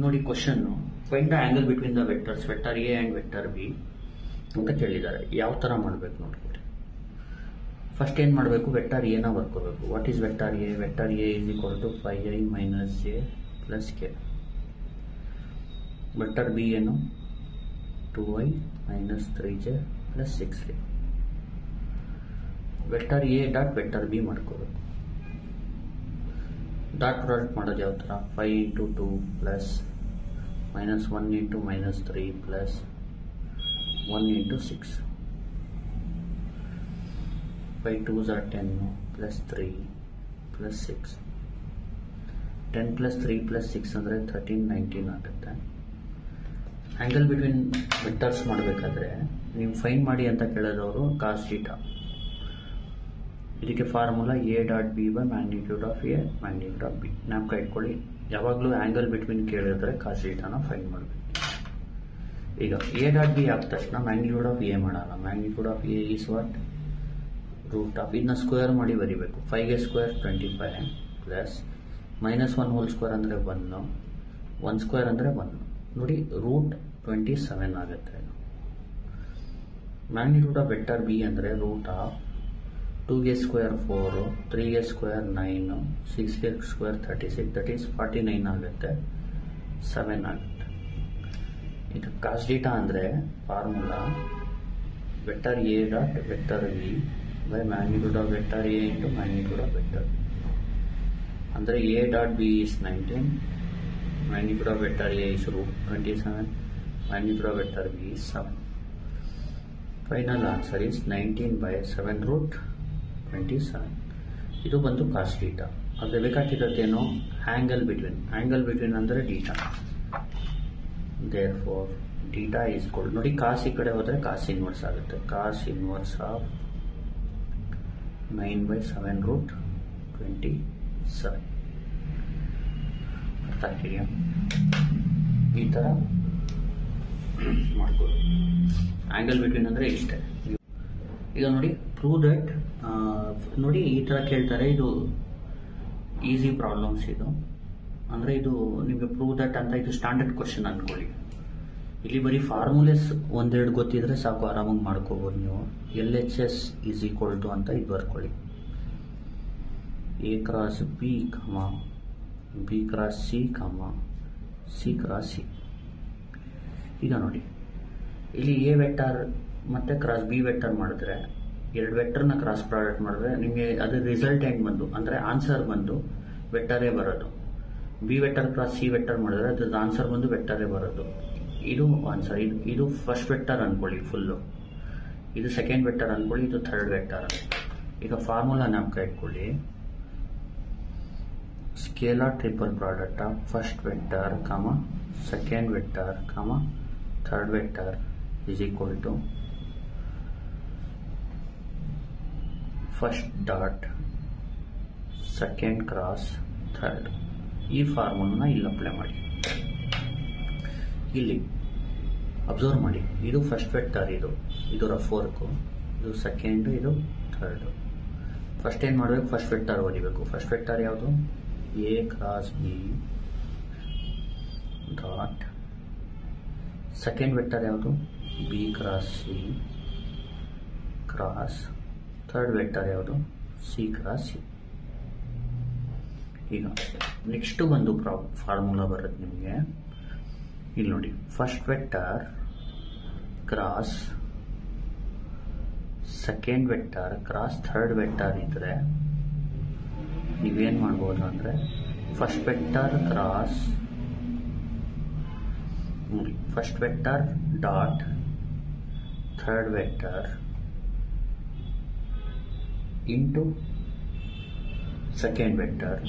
ನೋಡಿ question find the angle between the vectors vector A and vector B ಅಂತ ಕೇಳಿದ್ದಾರೆ ಯಾವ ಥರ ಮಾಡಬೇಕು ನೋಡ್ಕೊಳ್ಳಿ ಫಸ್ಟ್ ಏನು ಮಾಡಬೇಕು ವೆಕ್ಟರ್ ಎನ ಬರ್ಕೋಬೇಕು what is vector A vector A is equal to five I minus J plus K vector B ಏನು two I minus three J plus six K vector A dot vector B ಮಾಡ್ಕೋಬೇಕು dot product ಮಾಡೋದು ಯಾವ ಥರ five into two plus minus one into minus three plus one into six five twos are ten plus three plus six ten plus three plus six ಅಂದರೆ thirteen nineteen ಆಗುತ್ತೆ angle between vectors ಮಾಡಬೇಕಾದ್ರೆ ನೀವು find ಮಾಡಿ ಅಂತ ಕೇಳೋದವರು cos theta ಇದಕ್ಕೆ formula A dot B by magnitude of A magnitude of B ಜ್ಞಾಪಕ ಇಟ್ಕೊಳ್ಳಿ ಯಾವಾಗಲೂ ಆ್ಯಂಗಲ್ ಬಿಟ್ವೀನ್ ಕೇಳಿದ್ರೆ ಕಾಸ್ ಡೀಟಾನ ಫೈನ್ ಮಾಡಬೇಕು ಈಗ ಎ ಡಾಟ್ ಬಿ ಆದ ತಕ್ಷಣ ಮ್ಯಾಗ್ನಿಟ್ಯೂಡ್ ಆಫ್ ಎ ಮಾಡೋಣ magnitude of A is what root of ಇದನ್ನ ಸ್ಕ್ವೇರ್ ಮಾಡಿ ಬರಿಬೇಕು ಫೈವ್ಗೆ square twenty five plus minus one whole square ಅಂದರೆ ಒನ್ನು ಒನ್ ಸ್ಕ್ವೇರ್ ಅಂದರೆ ಒನ್ ನೋಡಿ ರೂಟ್ ಟ್ವೆಂಟಿ ಸೆವೆನ್ ಆಗುತ್ತೆ ಮ್ಯಾಗ್ನಿಟ್ಯೂಡ್ ಆಫ್ ವೆಕ್ಟರ್ ಬಿ ಅಂದರೆ ರೂಟ್ ಆಫ್ ಟೂಗೆ ಸ್ಕ್ವೇರ್ ಫೋರು ತ್ರೀಗೆ ಸ್ಕ್ವೇರ್ ನೈನು ಸಿಕ್ಸ್ಗೆ square thirty six that is forty nine ಆಗುತ್ತೆ seven ಆಗುತ್ತೆ ಇದು ಕಾಸ್ ಡೀಟಾ ಅಂದರೆ formula vector A dot vector V by magnitude of vector A into magnitude of vector ಅಂದರೆ A dot B is nineteen magnitude of vector A is root twenty seven magnitude of vector B is seven final answer is nineteen by seven root twenty seven ಇದು ಬಂದು cos theta ಅದು ಬೇಕಾಗಿರೋದೇನು angle between angle between ಅಂದರೆ theta therefore theta is called ನೋಡಿ cos ಈ ಕಡೆ ಹೋದರೆ cos inverse ಆಗುತ್ತೆ cos inverse of nine by seven root twenty seven ಅರ್ಥ ಆಗ್ತಿದೆಯಾ ಈ ಥರ ಮಾಡ್ಬೋದು ಆ್ಯಂಗಲ್ ಬಿಟ್ವೀನ್ ಅಂದರೆ ಇಷ್ಟೇ ಈಗ ನೋಡಿ ಪ್ರೂವ್ ದಟ್ ನೋಡಿ ಈ ಥರ ಕೇಳ್ತಾರೆ ಇದು ಈಸಿ ಪ್ರಾಬ್ಲಮ್ಸ್ ಇದು ಅಂದರೆ ಇದು ನಿಮಗೆ ಪ್ರೂವ್ ದಟ್ ಅಂತ ಇದು ಸ್ಟ್ಯಾಂಡರ್ಡ್ ಕ್ವಶನ್ ಅಂದ್ಕೊಳ್ಳಿ ಇಲ್ಲಿ ಬರೀ ಫಾರ್ಮುಲೇಸ್ ಒಂದೆರಡು ಗೊತ್ತಿದ್ರೆ ಸಾಕು ಆರಾಮಾಗಿ ಮಾಡ್ಕೋಬೋದು ನೀವು L H S is equal to ಅಂತ ಇದು ಬರ್ಕೊಳ್ಳಿ A cross B comma B cross C comma C cross C ಈಗ ನೋಡಿ ಇಲ್ಲಿ ಎ ವೆಕ್ಟರ್ ಮತ್ತೆ ಕ್ರಾಸ್ ಬಿ ವೆಕ್ಟರ್ ಮಾಡಿದ್ರೆ ಎರಡು ವೆಕ್ಟರ್ನ ಕ್ರಾಸ್ ಪ್ರಾಡಕ್ಟ್ ಮಾಡಿದ್ರೆ ನಿಮಗೆ ಅದು ರಿಸಲ್ಟೆಂಟ್ ಬಂದು ಅಂದರೆ ಆನ್ಸರ್ ಬಂದು ವೆಕ್ಟರೇ ಬರೋದು B vector cross C vector ಮಾಡಿದ್ರೆ ಅದ್ರದ್ದು ಆನ್ಸರ್ ಬಂದು ವೆಕ್ಟರೇ ಬರೋದು ಇದು ಆನ್ಸರ್ ಇದು ಇದು ಫಸ್ಟ್ ವೆಕ್ಟರ್ ಅನ್ಕೊಳ್ಳಿ ಫುಲ್ಲು ಇದು ಸೆಕೆಂಡ್ ವೆಕ್ಟರ್ ಅನ್ಕೊಳ್ಳಿ ಇದು ಥರ್ಡ್ ವೆಕ್ಟರ್ ಈಗ ಫಾರ್ಮುಲಾ ಜ್ಞಾಪಕ ಇಟ್ಕೊಳ್ಳಿ scalar triple product of first vector comma second vector comma third vector is equal to first dot second cross third ಈ ಫಾರ್ಮುಲನ ಇಲ್ಲಿ ಅಪ್ಲೈ ಮಾಡಿ ಇಲ್ಲಿ ಅಬ್ಸರ್ವ್ ಮಾಡಿ ಇದು ಫಸ್ಟ್ ವೆಕ್ಟರ್ ಇದು ಇದು ರಫ್ ವರ್ಕು ಇದು ಸೆಕೆಂಡ್ ಇದು ಥರ್ಡ್ ಫಸ್ಟ್ ಏನು ಮಾಡಬೇಕು ಫಸ್ಟ್ ವೆಕ್ಟರ್ ಬರೀಬೇಕು ಫಸ್ಟ್ ವೆಕ್ಟರ್ ಯಾವುದು A cross B dot second vector ಯಾವುದು B cross C cross third vector ಯಾವುದು ಸಿ ಕ್ರಾಸ್ ಸಿ ಈಗ ನೆಕ್ಸ್ಟ್ ಒಂದು ಪ್ರಾ ಫಾರ್ಮುಲಾ ಬರುತ್ತೆ ನಿಮಗೆ ಇಲ್ಲಿ ನೋಡಿ first vector cross second vector cross third vector ಇದ್ರೆ ನೀವೇನು ಮಾಡ್ಬೋದು ಅಂದರೆ ಫಸ್ಟ್ ವೆಕ್ಟರ್ ಕ್ರಾಸ್ ನೋಡಿ first vector dot third vector into second vector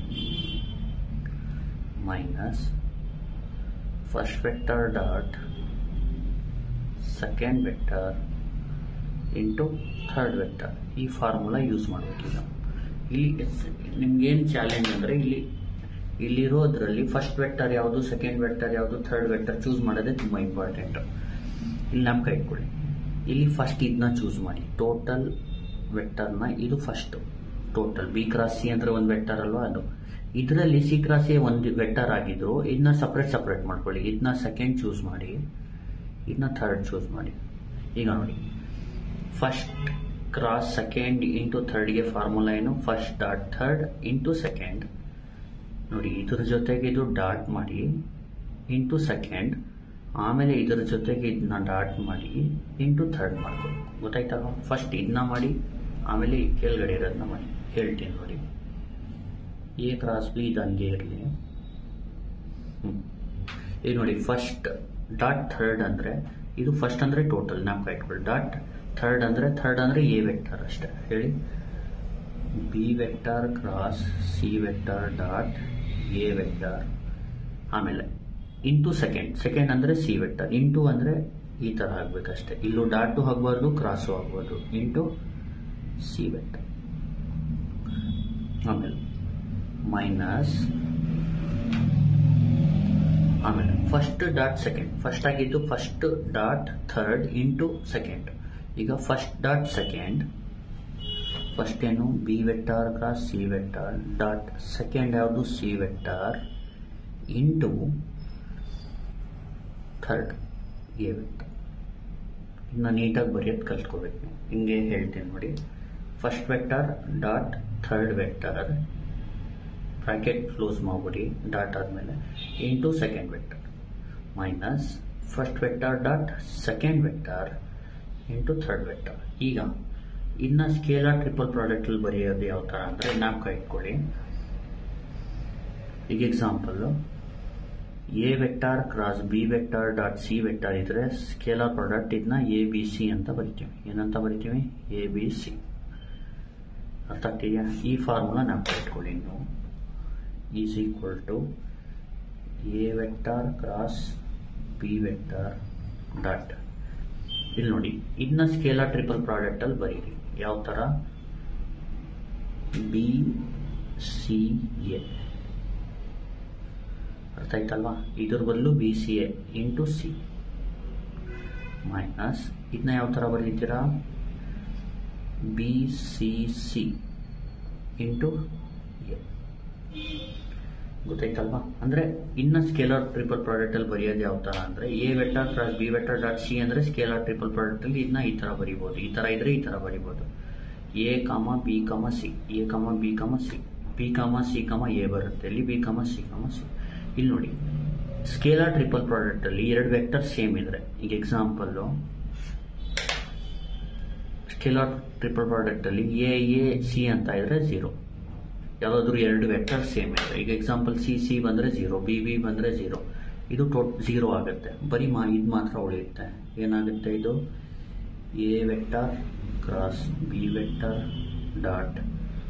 minus first vector dot second vector into third vector ಈ ಫಾರ್ಮುಲಾ ಯೂಸ್ ಮಾಡಬೇಕೀಗ ಇಲ್ಲಿ ನಿಮ್ಗೇನು ಚಾಲೆಂಜ್ ಅಂದರೆ ಇಲ್ಲಿ ಇಲ್ಲಿರೋದ್ರಲ್ಲಿ ಫಸ್ಟ್ ವೆಕ್ಟರ್ ಯಾವುದು ಸೆಕೆಂಡ್ ವೆಕ್ಟರ್ ಯಾವುದು ಥರ್ಡ್ ವೆಕ್ಟರ್ ಚೂಸ್ ಮಾಡೋದೇ ತುಂಬ ಇಂಪಾರ್ಟೆಂಟ್ ಇಲ್ಲಿ ನಮ್ಮ ಕೈ ಇಟ್ಕೊಳ್ಳಿ ಇಲ್ಲಿ ಫಸ್ಟ್ ಇದನ್ನ ಚೂಸ್ ಮಾಡಿ ಟೋಟಲ್ ವೆಕ್ಟರ್ನ ಇದು first total B cross C ಅಂದರೆ ಒಂದು ವೆಕ್ಟರ್ ಅಲ್ವಾ ಅದು ಇದರಲ್ಲಿ ಸಿ ಕ್ರಾಸ್ ಎ ಒಂದು ವೆಕ್ಟರ್ ಆಗಿದ್ರು ಇದನ್ನ ಸಪ್ರೇಟ್ ಸಪ್ರೇಟ್ ಮಾಡ್ಕೊಳ್ಳಿ ಇದನ್ನ ಸೆಕೆಂಡ್ ಚೂಸ್ ಮಾಡಿ ಇದನ್ನ ಥರ್ಡ್ ಚೂಸ್ ಮಾಡಿ ಈಗ ನೋಡಿ ಫಸ್ಟ್ ಕ್ರಾಸ್ ಸೆಕೆಂಡ್ ಇಂಟು ಥರ್ಡ್ಗೆ ಫಾರ್ಮುಲಾ ಏನು first dot third into second ನೋಡಿ ಇದ್ರ ಜೊತೆಗೆ ಇದು ಡಾಟ್ ಮಾಡಿ ಇಂಟು ಸೆಕೆಂಡ್ ಆಮೇಲೆ ಇದರ ಜೊತೆಗೆ ಇದನ್ನ ಡಾಟ್ ಮಾಡಿ ಇಂಟು ಥರ್ಡ್ ಮಾಡ್ಕೊಳ್ಳಿ ಗೊತ್ತಾಯ್ತಾ ಫಸ್ಟ್ ಇದನ್ನ ಮಾಡಿ ಆಮೇಲೆ ಈ ಕೆಳಗಡೆ ಇರೋದನ್ನ ಮಾಡಿ ಹೇಳ್ತೀನಿ ನೋಡಿ ಎ ಕ್ರಾಸ್ ಬಿ ಇದು ಹಂಗೆ ಇರಲಿ ಈಗ ನೋಡಿ ಫಸ್ಟ್ ಡಾಟ್ ಥರ್ಡ್ ಅಂದರೆ ಇದು ಫಸ್ಟ್ ಅಂದರೆ ಟೋಟಲ್ ಜ್ಞಾಪಕ ಇಟ್ಕೊಳ್ಳಿ ಡಾಟ್ ಥರ್ಡ್ ಅಂದರೆ ಥರ್ಡ್ ಅಂದರೆ ಎ ವೆಕ್ಟರ್ ಅಷ್ಟೇ ಹೇಳಿ B vector cross C vector dot A vector ಆಮೇಲೆ ಇಂಟು ಸೆಕೆಂಡ್ ಸೆಕೆಂಡ್ ಅಂದರೆ ಸಿ ವೆಕ್ಟರ್ ಇಂಟು ಅಂದರೆ ಈ ಥರ ಆಗಬೇಕಷ್ಟೆ ಇಲ್ಲೂ ಡಾಟು ಆಗಬಾರ್ದು ಕ್ರಾಸು ಆಗ್ಬಾರ್ದು ಇಂಟು ಸಿ ವೆಕ್ಟರ್ ಆಮೇಲೆ ಮೈನಸ್ ಆಮೇಲೆ ಫಸ್ಟ್ ಡಾಟ್ ಸೆಕೆಂಡ್ ಫಸ್ಟ್ ಆಗಿದ್ದು first dot third into second ಈಗ ಫಸ್ಟ್ ಡಾಟ್ ಸೆಕೆಂಡ್ ಫಸ್ಟ್ ಏನು B vector cross C vector dot second ಯಾವುದು C vector into third A vector ಇನ್ನು ನೀಟಾಗಿ ಬರೆಯೋದು ಕಲ್ತ್ಕೋಬೇಕು ನೀವು ಹಿಂಗೆ ಹೇಳ್ತೀನಿ ನೋಡಿ first vector dot third vector bracket close ಮಾಡ್ಬಿಡಿ ಡಾಟ್ ಆದಮೇಲೆ into second vector minus first vector dot second vector into third vector ಈಗ ಇನ್ನು ಸ್ಕೇಲಾರ್ ಟ್ರಿಪಲ್ ಪ್ರಾಡಕ್ಟಲ್ಲಿ ಬರೆಯೋದು ಯಾವ ಥರ ಅಂದರೆ ಜ್ಞಾಪಕ ಇಟ್ಕೊಳ್ಳಿ ಈಗ example A vector cross B vector dot C vector ಇದ್ರೆ ಸ್ಕೇಲಾರ್ ಪ್ರಾಡಕ್ಟ್ ಇದನ್ನ ಎ ಬಿ ಸಿ ಅಂತ ಬರಿತೀವಿ ಏನಂತ ಬರಿತೀವಿ ಎ ಬಿ ಸಿ ಅರ್ಥ ಆಗ್ತಿದೆಯಾ ಈ ಫಾರ್ಮುಲಾ ಜ್ಞಾಪಕ ಇಟ್ಕೊಳ್ಳಿ ನೀವು is equal to A vector cross B vector dot ಇಲ್ಲಿ ನೋಡಿ ಇದನ್ನ ಸ್ಕೇಲಾರ್ ಟ್ರಿಪಲ್ ಪ್ರಾಡಕ್ಟ್ ಅಲ್ಲಿ ಬರೀರಿ ಯಾವ ತರ ಬಿ ಸಿ ಎ ಅರ್ಥ ಆಯ್ತಲ್ವಾ ಇದ್ರ ಬದಲು B C A into C minus ಇದನ್ನ ಯಾವ ಥರ ಬರೀತೀರಾ B C C into A ಗೊತ್ತಾಯ್ತಲ್ವಾ ಅಂದ್ರೆ ಇನ್ನ ಸ್ಕೇಲಾರ್ ಟ್ರಿಪಲ್ ಪ್ರಾಡಕ್ಟ್ ಅಲ್ಲಿ ಬರೆಯೋದು ಯಾವ ತರ ಅಂದ್ರೆ A vector cross B vector dot C ಅಂದ್ರೆ ಸ್ಕೇಲಾರ್ ಟ್ರಿಪಲ್ ಪ್ರಾಡಕ್ಟ್ ಅಲ್ಲಿ ಇದನ್ನ ಈ ತರ ಬರಿಬಹುದು ಈ ತರ ಇದ್ರೆ ಈ ತರ ಬರಿಬಹುದು A comma B comma C A comma B comma C B comma C comma A ಬರುತ್ತೆ ಇಲ್ಲಿ ಬಿ ಕಾಮ ಸಿ ಕಾಮ ಸಿ ಇಲ್ಲಿ ನೋಡಿ ಸ್ಕೇಲಾರ್ ಟ್ರಿಪಲ್ ಪ್ರಾಡಕ್ಟ್ ಅಲ್ಲಿ ಎರಡು ವೆಕ್ಟರ್ ಸೇಮ್ ಇದ್ರೆ ಈಗ ಎಕ್ಸಾಂಪಲ್ ಸ್ಕೇಲಾರ್ ಟ್ರಿಪಲ್ ಪ್ರಾಡಕ್ಟ್ ಅಲ್ಲಿ ಎ ಎ ಸಿ ಅಂತ ಇದ್ರೆ ಝೀರೋ ಯಾವುದಾದ್ರೂ ಎರಡು ವೆಕ್ಟರ್ ಸೇಮ್ ಇದೆ ಈಗ ಎಕ್ಸಾಂಪಲ್ ಸಿ ಸಿ ಬಂದರೆ ಝೀರೋ ಬಿ ಬಿ ಬಂದರೆ ಝೀರೋ ಇದು ಟೋಟ್ ಝೀರೋ ಆಗುತ್ತೆ ಬರೀ ಮಾ ಇದು ಮಾತ್ರ ಉಳಿಯುತ್ತೆ ಏನಾಗುತ್ತೆ ಇದು A vector cross B vector dot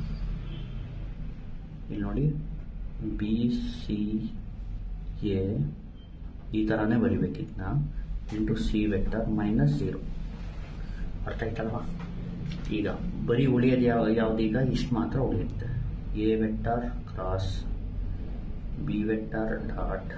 ಇಲ್ಲಿ ನೋಡಿ ಬಿ ಸಿ ಎ ಈ ಥರನೇ ಬರಿಬೇಕಿದ್ನ into C vector minus zero ಅರ್ಥ ಆಯ್ತಲ್ವಾ ಈಗ ಬರೀ ಉಳಿಯೋದು ಯಾವ ಯಾವುದೀಗ ಇಷ್ಟು ಮಾತ್ರ ಉಳಿಯುತ್ತೆ A vector cross B vector dot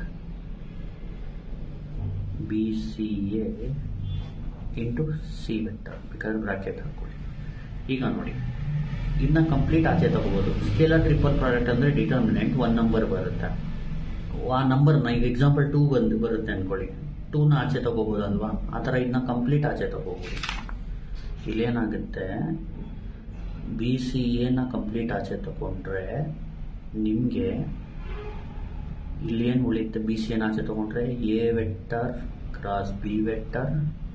B C A into C vector ಬೇಕಾದ್ರೆ ಬ್ರಾಕೆಟ್ ಹಾಕೊಳ್ಳಿ ಈಗ ನೋಡಿ ಇದನ್ನ ಕಂಪ್ಲೀಟ್ ಆಚೆ ತಗೋಬೋದು ಸ್ಕೇಲರ್ ಟ್ರಿಪಲ್ ಪ್ರಾಡಕ್ಟ್ ಅಂದರೆ ಡಿಟರ್ಮಿನೆಂಟ್ ಒನ್ ನಂಬರ್ ಬರುತ್ತೆ ಆ ನಂಬರ್ನ ಈಗ ಎಕ್ಸಾಂಪಲ್ ಟೂ ಬಂದು ಬರುತ್ತೆ ಅನ್ಕೊಳ್ಳಿ ಟೂನ ಆಚೆ ತಗೋಬೋದಲ್ವಾ ಆ ಥರ ಇದನ್ನ ಕಂಪ್ಲೀಟ್ ಆಚೆ ತಗೋಬೋದು ಇಲ್ಲೇನಾಗುತ್ತೆ ಬಿ ಸಿ ಎನ ಕಂಪ್ಲೀಟ್ ಆಚೆ ತಗೊಂಡ್ರೆ ನಿಮಗೆ ಇಲ್ಲಿ ಏನು ಉಳಿಯುತ್ತೆ ಬಿ ಸಿ ಎನ್ ಆಚೆ ತಗೊಂಡ್ರೆ A vector cross B vector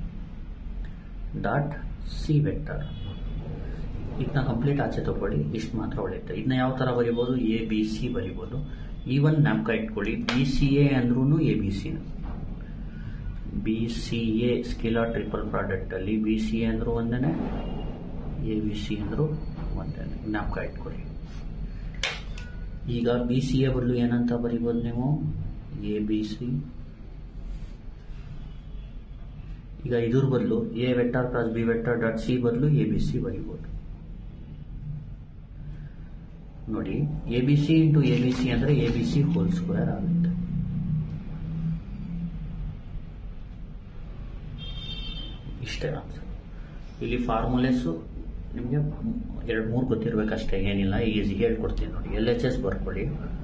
dot C vector ಇದನ್ನ ಕಂಪ್ಲೀಟ್ ಆಚೆ ತಗೊಳ್ಳಿ ಇಷ್ಟು ಮಾತ್ರ ಉಳಿಯುತ್ತೆ ಇದನ್ನ ಯಾವ ಥರ ಬರಿಬೋದು ಎ ಬಿ ಸಿ ಬರಿಬೋದು ಈವನ್ ನ್ಯಾಪ್ಕ ಇಟ್ಕೊಳ್ಳಿ ಬಿ ಸಿ ಎ ಅಂದ್ರೂ A B C B C A scalar triple product ಅಲ್ಲಿ ಬಿ ಸಿ ಎ ಅಂದ್ರೂ ಒಂದೇನೆ ಎ ಬಿ ಸಿ ಅಂದ್ರು ಒಂದೇನೆ ಜ್ಞಾಪಕ ಇಟ್ಕೊಳ್ಳಿ ಈಗ ಬಿ ಸಿ ಎ ಬದಲು ಏನಂತ ಬರಿಬೋದು ನೀವು ಎ ಬಿ ಸಿ ಈಗ ಇದ್ರ ಬದಲು A vector plus B vector dot C ಬದಲು ಎ ಬಿ ಸಿ ಬರಿಬೋದು ನೋಡಿ A B C into A B C ಅಂದ್ರೆ A B C whole square ಆಗುತ್ತೆ ಇಷ್ಟೇ ಆನ್ಸರ್ ಇಲ್ಲಿ ಫಾರ್ಮುಲೇಸು ನಿಮಗೆ ಎರಡು ಮೂರು ಗೊತ್ತಿರಬೇಕಷ್ಟೇ ಏನಿಲ್ಲ ಈಸಿ ಹೇಳ್ಕೊಡ್ತೀನಿ ನೋಡಿ ಎಲ್ ಎಚ್ ಎಸ್ ಬರ್ಕೊಳ್ಳಿ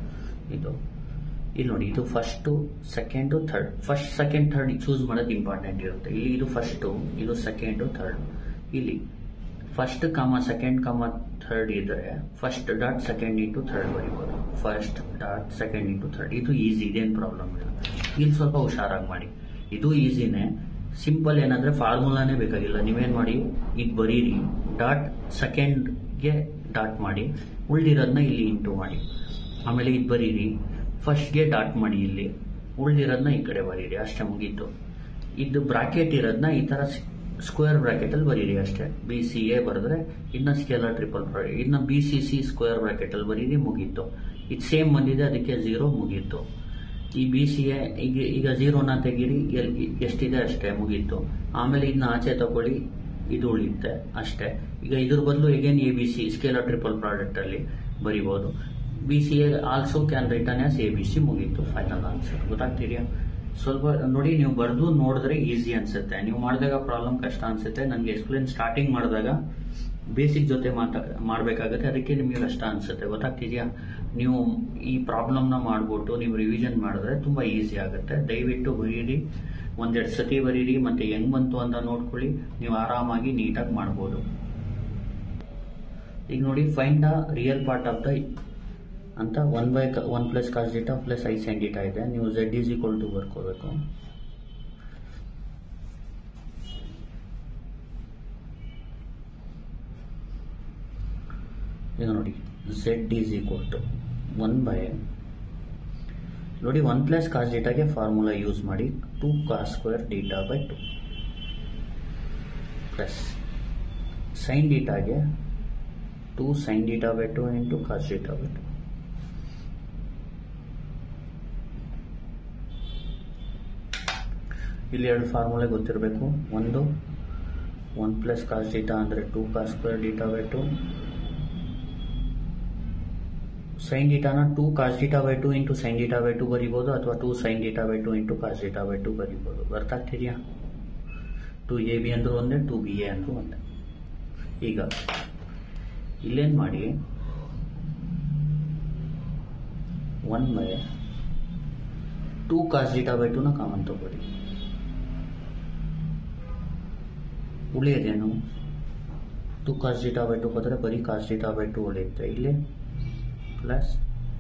ಇದು ಇಲ್ಲಿ ನೋಡಿ ಇದು first second third first second third choose ಮಾಡೋದು ಇಂಪಾರ್ಟೆಂಟ್ ಇರುತ್ತೆ ಇಲ್ಲಿ ಇದು ಫಸ್ಟು ಇದು ಸೆಕೆಂಡು ಥರ್ಡ್ ಇಲ್ಲಿ first comma second comma third ಇದ್ರೆ first dot second into third ಬರೀಬೋದು first dot second into third ಇದು ಈಸಿ ಇದೇನು ಪ್ರಾಬ್ಲಮ್ ಇಲ್ಲ ಇಲ್ಲಿ ಸ್ವಲ್ಪ ಹುಷಾರಾಗಿ ಮಾಡಿ ಇದು ಈಸಿನೇ ಸಿಂಪಲ್ ಏನಂದ್ರೆ ಫಾರ್ಮುಲಾನೇ ಬೇಕಾಗಿಲ್ಲ ನೀವೇನ್ ಮಾಡಿ ಇದು ಬರೀರಿ ಡಾಟ್ ಸೆಕೆಂಡ್ಗೆ ಡಾಟ್ ಮಾಡಿ ಉಳ್ದಿರೋದನ್ನ ಇಲ್ಲಿ ಇಂಟು ಮಾಡಿ ಆಮೇಲೆ ಇದು ಬರೀರಿ ಫಸ್ಟ್ಗೆ ಡಾಟ್ ಮಾಡಿ ಇಲ್ಲಿ ಉಳ್ದಿರೋದನ್ನ ಈ ಕಡೆ ಬರೀರಿ ಅಷ್ಟೇ ಮುಗೀತು ಇದು ಬ್ರಾಕೆಟ್ ಇರೋದನ್ನ ಈ ತರ ಸ್ಕ್ವೇರ್ ಬ್ರಾಕೆಟ್ ಅಲ್ಲಿ ಬರೀರಿ ಅಷ್ಟೇ ಬಿ ಸಿ ಎ ಬರೆದ್ರೆ ಇನ್ನ ಸ್ಕೇಲರ್ ಟ್ರಿಪಲ್ ಇನ್ನ B C C square bracket ಅಲ್ಲಿ ಬರೀರಿ ಮುಗೀತು ಇದು ಸೇಮ್ ಬಂದಿದೆ ಅದಕ್ಕೆ ಝೀರೋ ಮುಗೀತು ಈ ಬಿ ಸಿ ಎ ಈಗ ಈಗ ಝೀರೋನ ತೆಗೀರಿ ಎಲ್- ಎಷ್ಟಿದೆ ಅಷ್ಟೇ ಮುಗೀತು ಆಮೇಲೆ ಇದನ್ನ ಆಚೆ ತಗೊಳ್ಳಿ ಇದು ಉಳಿಯುತ್ತೆ ಅಷ್ಟೇ ಈಗ ಇದ್ರ ಬದಲು again A B C scalar triple product ಅಲ್ಲಿ ಬರಿಬಹುದು B C A also can return as A B C ಮುಗೀತು ಫೈನಲ್ ಆನ್ಸರ್ ಗೊತ್ತಾಗ್ತಿದೆಯಾ ಸ್ವಲ್ಪ ನೋಡಿ ನೀವು ಬರೆದು ನೋಡಿದ್ರೆ ಈಸಿ ಅನ್ಸುತ್ತೆ ನೀವು ಮಾಡಿದಾಗ ಪ್ರಾಬ್ಲಮ್ ಕಷ್ಟ ಅನ್ಸುತ್ತೆ ನನಗೆ ಎಕ್ಸ್ಪ್ಲೇನ್ ಸ್ಟಾರ್ಟಿಂಗ್ ಮಾಡಿದಾಗ ಬೇಸಿಕ್ ಜೊತೆ ಮಾತಾ ಮಾಡಬೇಕಾಗುತ್ತೆ ಅದಕ್ಕೆ ನಿಮಗೆ ಕಷ್ಟ ಅನ್ಸುತ್ತೆ ಗೊತ್ತಾಗ್ತಿದ್ಯಾ ನೀವು ಈ ಪ್ರಾಬ್ಲಮ್ನ ಮಾಡ್ಬಿಟ್ಟು ನೀವು ರಿವಿಷನ್ ಮಾಡಿದ್ರೆ ತುಂಬಾ ಈಸಿ ಆಗುತ್ತೆ ದಯವಿಟ್ಟು ಬರೀರಿ ಒಂದೆರಡು ಸತಿ ಬರೀರಿ ಮತ್ತೆ ಹೆಂಗ್ ಬಂತು ಅಂತ ನೋಡ್ಕೊಳ್ಳಿ ನೀವು ಆರಾಮಾಗಿ ನೀಟಾಗಿ ಮಾಡ್ಬೋದು ಈಗ ನೋಡಿ find the real part of the ಅಂತ one by one plus cos theta plus i sine theta ಇದೆ ನೀವು ಝೆಡ್ ಈಸ್ ಈಕ್ವಲ್ ಟು ಬರ್ಕೋಬೇಕು ಈಗ ನೋಡಿ Z is equal to one by ನೋಡಿ ಒನ್ ಪ್ಲಸ್ ಕಾಸ್ ಡೇಟಾಗೆ ಫಾರ್ಮುಲಾ ಯೂಸ್ ಮಾಡಿ two cos square theta by two plus sine ಡೇಟಾಗೆ two sine theta by two into cos theta by two ಇಲ್ಲಿ ಎರಡು formulae ಗೊತ್ತಿರಬೇಕು ಒಂದು ಒನ್ ಪ್ಲಸ್ ಕಾಸ್ ಡೇಟಾ ಅಂದರೆ two cos square theta by two sine ಡೇಟಾನ two cos theta by two into sine theta by two ಬರಿಬೋದು ಅಥವಾ two sine theta by two into cos theta by two ಬರಿಬೋದು ಅರ್ಥ ಆಗ್ತಿದೆಯಾ to A B ಅಂದ್ರೂ ಒಂದೇ to B A ಅಂದ್ರೂ ಒಂದೇ ಈಗ ಇಲ್ಲೇನು ಮಾಡಿ one by two cos theta by ಟುನ ಕಾಮನ್ ತಗೊಳ್ಳಿ ಉಳಿಯೋದೇನು two cos theta by two ಹೋದರೆ ಬರೀ ಕಾಸ್ ಡೇಟಾ ಬೈ ಟು ಉಳಿಯುತ್ತೆ ಇಲ್ಲಿ plus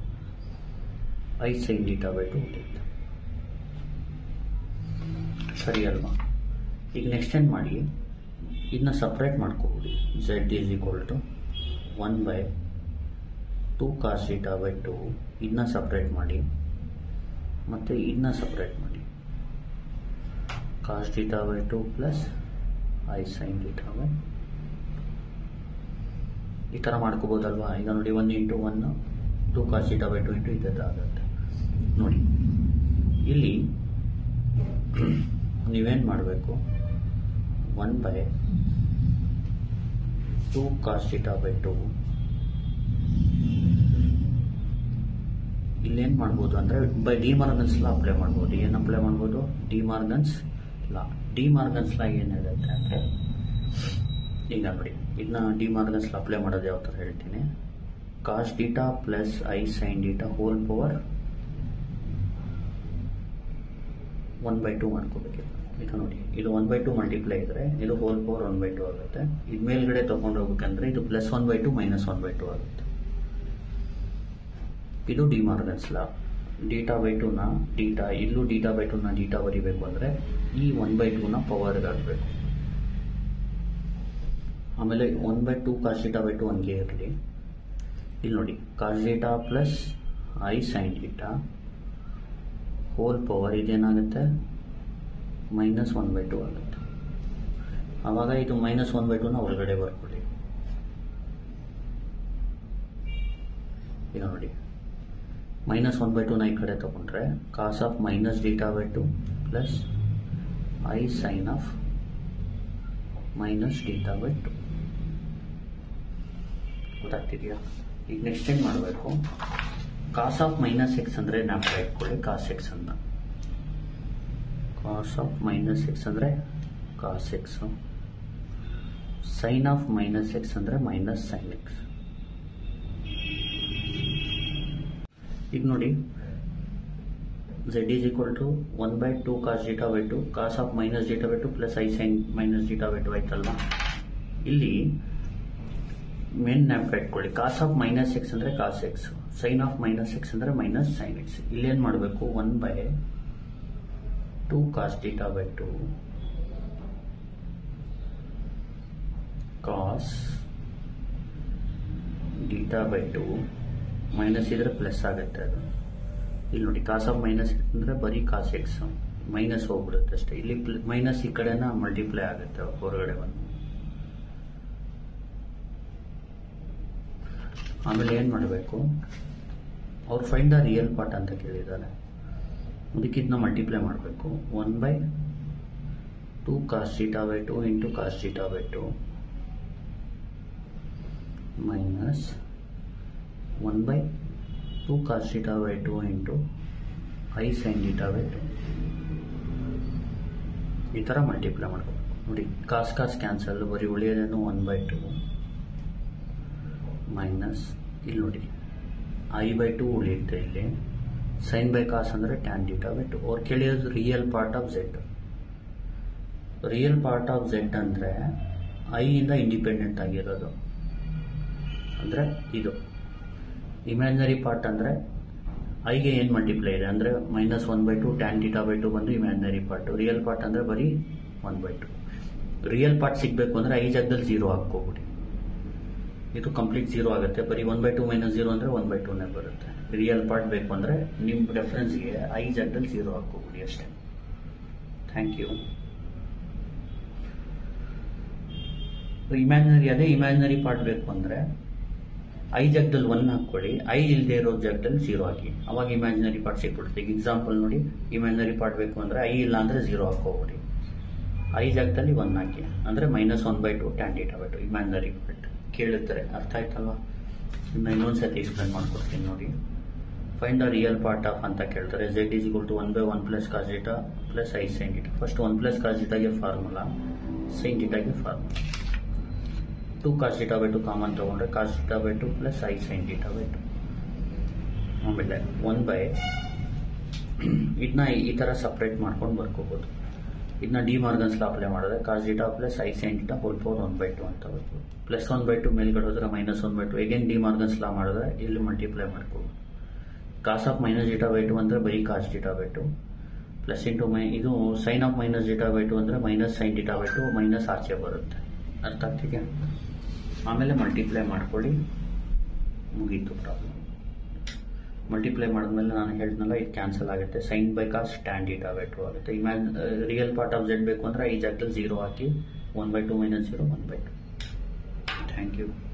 i sine theta by two ಉಳಿಯುತ್ತೆ ಸರಿ ಅಲ್ವಾ ಈಗ ನೆಕ್ಸ್ಟ್ ಏನು ಮಾಡಿ ಇದನ್ನ ಸಪ್ರೇಟ್ ಮಾಡ್ಕೊಬಿಡಿ Z is equal to one by two cos theta by two ಇದನ್ನ ಸಪ್ರೇಟ್ ಮಾಡಿ ಮತ್ತು ಇದನ್ನ ಸಪ್ರೇಟ್ ಮಾಡಿ cos theta by two plus i sine theta by ಈ ಥರ ಮಾಡ್ಕೋಬೋದಲ್ವಾ ಈಗ ನೋಡಿ one into one two cos theta by two into ಇದ್ದಾಗುತ್ತೆ ನೋಡಿ ಇಲ್ಲಿ ನೀವೇನು ಮಾಡಬೇಕು one by two cos theta by two ಇಲ್ಲೇನು ಮಾಡ್ಬೋದು ಅಂದರೆ by De Morgan's law apply ಮಾಡ್ಬೋದು ಏನು ಅಪ್ಲೈ ಮಾಡ್ಬೋದು De Morgan's law De Morgan's law ಏನು ಹೇಳುತ್ತೆ ಅಂದರೆ ಈಗ ನೋಡಿ ಇದನ್ನ ಡಿ ಮಾರ್ಗನ್ಸ್ ಲಾ ಅಪ್ಲೈ ಮಾಡೋದು ಯಾವ ಥರ ಹೇಳ್ತೀನಿ cos theta plus i sine theta whole power one by two ಮಾಡ್ಕೋಬೇಕಿಲ್ಲ ಈಗ ನೋಡಿ ಇದು ಒನ್ ಬೈ ಟು ಮಲ್ಟಿಪ್ಲೈ ಇದ್ರೆ ಇದು whole power one by two ಆಗುತ್ತೆ ಇದು ಮೇಲ್ಗಡೆ ತೊಗೊಂಡು ಹೋಗ್ಬೇಕಂದ್ರೆ ಇದು plus one by two minus one by two ಆಗುತ್ತೆ ಇದು De Morgan's law theta by ಟುನ ಡೀಟಾ ಇಲ್ಲೂ ಡೀಟಾ ಬೈ ಟುನ ಡೀಟಾ ಬರಿಬೇಕು ಅಂದರೆ ಈ ಒನ್ ಬೈ ಟೂನ ಪವರ್ಗೆ ಆಗಬೇಕು ಆಮೇಲೆ one by two cos theta by two ಒನ್ಗೆ ಇರಲಿ ಇಲ್ಲಿ ನೋಡಿ cos theta plus i sine theta whole power ಇದೇನಾಗುತ್ತೆ ಮೈನಸ್ ಒನ್ ಬೈ ಟು ಆಗುತ್ತೆ ಆವಾಗ ಇದು ಮೈನಸ್ ಒನ್ ಬೈ ಟೂನ ಒಳಗಡೆ ಬರ್ಕೊಳ್ಳಿ ಈಗ ನೋಡಿ ಮೈನಸ್ ಒನ್ ಬೈ ಟೂನ ಈ ಕಡೆ ತಗೊಂಡ್ರೆ cos of minus theta by two plus i sine of minus theta by two ಗೊತ್ತಾಗ್ತಿದೆಯಾ ಈಗ ನೆಕ್ಸ್ಟ್ ಏನು ಮಾಡಬೇಕು ಕಾಸ್ ಆಫ್ ಮೈನಸ್ ಎಕ್ಸ್ ಅಂದರೆ ಜ್ಞಾಪಕ ಇಟ್ಕೊಳ್ಳಿ ಕಾಸ್ ಎಕ್ಸ್ ಅಂತ ಕಾಸ್ ಆಫ್ ಮೈನಸ್ ಎಕ್ಸ್ ಅಂದರೆ cos X sine of minus X ಅಂದರೆ ಮೈನಸ್ ಸೈನ್ ಎಕ್ಸ್ ಈಗ ನೋಡಿ Z is equal to one by two cos theta by two cos of minus theta by two plus i sine minus theta by two ಆಯ್ತಲ್ವಾ ಇಲ್ಲಿ main nap ಇಟ್ಕೊಳ್ಳಿ ಕಾಸ್ of minus X ಅಂದರೆ cos X sine of minus X ಅಂದರೆ minus sine X ಇಲ್ಲೇನು ಮಾಡಬೇಕು one by two cos theta by two cos theta by two minus ಇದ್ರೆ plus ಆಗುತ್ತೆ ಅದು ಇಲ್ಲಿ ನೋಡಿ ಕಾಸ್ ಆಫ್ ಮೈನಸ್ ಅಂದರೆ ಬರೀ ಕಾಸ್ ಎಕ್ಸ್ ಮೈನಸ್ ಹೋಗ್ಬಿಡುತ್ತೆ ಅಷ್ಟೇ ಇಲ್ಲಿ ಮೈನಸ್ ಈ ಕಡೆನ ಮಲ್ಟಿಪ್ಲೈ ಆಗುತ್ತೆ ಹೊರಗಡೆ ಬಂದು ಆಮೇಲೆ ಏನು ಮಾಡಬೇಕು ಅವ್ರು ಫೈಂಡ್ ದ ರಿಯಲ್ ಪಾರ್ಟ್ ಅಂತ ಕೇಳಿದ್ದಾರೆ ಅದಕ್ಕೆ ಇದನ್ನ ಮಲ್ಟಿಪ್ಲೈ ಮಾಡಬೇಕು one by two cos theta by two into cos theta by two minus one by two cos theta by two into i sine theta by two ಈ ಥರ multiply ಮಾಡ್ಕೋಬೇಕು ನೋಡಿ cos cos cancel ಬರೀ ಉಳಿಯೋದೇನು one by two minus ಇಲ್ಲಿ ನೋಡಿ I by two ಉಳಿಯುತ್ತೆ ಇಲ್ಲಿ ಸೈನ್ ಬೈ ಕಾಸ್ ಅಂದರೆ ಟ್ಯಾನ್ ಡೀಟಾ ಬೈ ಟು ಅವ್ರು ಕೇಳಿರೋದು real part of Z real part of Z ಅಂದರೆ ಐಯಿಂದ ಇಂಡಿಪೆಂಡೆಂಟ್ ಆಗಿರೋದು ಅಂದರೆ ಇದು ಇಮ್ಯಾಜಿನರಿ ಪಾರ್ಟ್ ಅಂದರೆ ಐಗೆ ಏನು ಮಲ್ಟಿಪ್ಲೈ ಇದೆ ಅಂದರೆ minus one by two tan theta by two ಬಂದು ಇಮ್ಯಾಜಿನರಿ ಪಾರ್ಟು ರಿಯಲ್ ಪಾರ್ಟ್ ಅಂದರೆ ಬರೀ one by two real part ಸಿಗಬೇಕು ಅಂದರೆ ಐ ಜಾಗದಲ್ಲಿ ಝೀರೋ ಹಾಕ್ಕೋಬಿಡಿ ಇದು ಕಂಪ್ಲೀಟ್ ಝೀರೋ ಆಗುತ್ತೆ ಬರೀ one by two minus zero ಅಂದರೆ ಒನ್ ಬೈ ಟೂನೇ ಬರುತ್ತೆ ರಿಯಲ್ ಪಾರ್ಟ್ ಬೇಕು ಅಂದರೆ ನಿಮ್ಮ ರೆಫರೆನ್ಸ್ಗೆ ಐ ಜಾಗದಲ್ಲಿ ಝೀರೋ ಹಾಕ್ಕೋಬಿಡಿ ಅಷ್ಟೇ ಥ್ಯಾಂಕ್ ಯು ಇಮ್ಯಾಜಿನರಿ ಅದೇ ಇಮ್ಯಾಜಿನರಿ ಪಾರ್ಟ್ ಬೇಕು ಅಂದರೆ ಐ ಜಾಗದಲ್ಲಿ ಒನ್ ಹಾಕ್ಕೊಳ್ಳಿ ಐ ಇಲ್ಲದೆ ಇರೋ ಜಾಗದಲ್ಲಿ ಝೀರೋ ಹಾಕಿ ಅವಾಗ ಇಮ್ಯಾಜಿನರಿ ಪಾರ್ಟ್ ಸಿಕ್ಬಿಡುತ್ತೆ ಈಗ ಎಕ್ಸಾಂಪಲ್ ನೋಡಿ ಇಮ್ಯಾಜಿನರಿ ಪಾರ್ಟ್ ಬೇಕು ಅಂದರೆ ಐ ಇಲ್ಲ ಅಂದರೆ ಝೀರೋ ಹಾಕೋಬಿಡಿ ಐ ಜಾಗದಲ್ಲಿ ಒನ್ ಹಾಕಿ ಅಂದರೆ minus one by two tan theta by two imaginary part ಕೇಳುತ್ತಾರೆ ಅರ್ಥ ಆಯ್ತಲ್ವಾ ಇನ್ನು ಇನ್ನೊಂದು ಸತಿ ಎಕ್ಸ್ಪ್ಲೇನ್ ಮಾಡ್ಕೊಡ್ತೀನಿ ನೋಡಿ find the real part of ಅಂತ ಕೇಳ್ತಾರೆ z is equal to one by one plus cos theta plus i sine theta first one plus cos ಡೀಟಾಗೆ ಫಾರ್ಮುಲಾ ಸೈನ್ ಡೀಟಾಗೆ formula two cos theta by two common ತೊಗೊಂಡ್ರೆ cos theta by two plus i sine theta by two ಆಮೇಲೆ one by ಇದನ್ನ ಈ ಥರ separate ಮಾಡ್ಕೊಂಡು ಬರ್ಕೋಬೋದು ಇದನ್ನ D Morgan's law apply ಮಾಡಿದ್ರೆ cos theta plus i sine theta whole power one by two ಅಂತ ಬರ್ಬೋದು ಪ್ಲಸ್ ಒನ್ ಬೈ ಟು ಮೇಲ್ಗಡೆ ಹೋದ್ರೆ minus one by two again De Morgan's law ಮಾಡಿದ್ರೆ ಇಲ್ಲಿ ಮಲ್ಟಿಪ್ಲೈ ಮಾಡ್ಕೋಬೋದು cos of minus theta by two ಅಂದರೆ ಬರೀ cos theta by two plus into ಮೈ ಇದು sine of minus theta by two ಅಂದರೆ minus sine theta by two minus ಆಚೆ ಬರುತ್ತೆ ಅರ್ಥ ಆಗ್ತಿದೆಯಾ ಆಮೇಲೆ ಮಲ್ಟಿಪ್ಲೈ ಮಾಡ್ಕೊಳ್ಳಿ ಮುಗೀತು ಪ್ರಾಬ್ಲಮ್ ಮಲ್ಟಿಪ್ಲೈ ಮಾಡಿದ್ಮೇಲೆ ನಾನು ಹೇಳಿದ್ನಲ್ಲ ಇದು ಕ್ಯಾನ್ಸಲ್ ಆಗುತ್ತೆ sine by cos tan theta by two ಆಗುತ್ತೆ ಇಮ್ಯಾಜ್ ರಿಯಲ್ ಪಾರ್ಟ್ ಆಫ್ ಝೆಡ್ ಬೇಕು ಅಂದರೆ ಈ ಜಾಗದಲ್ಲಿ ಝೀರೋ ಹಾಕಿ one by two minus zero one by two thank you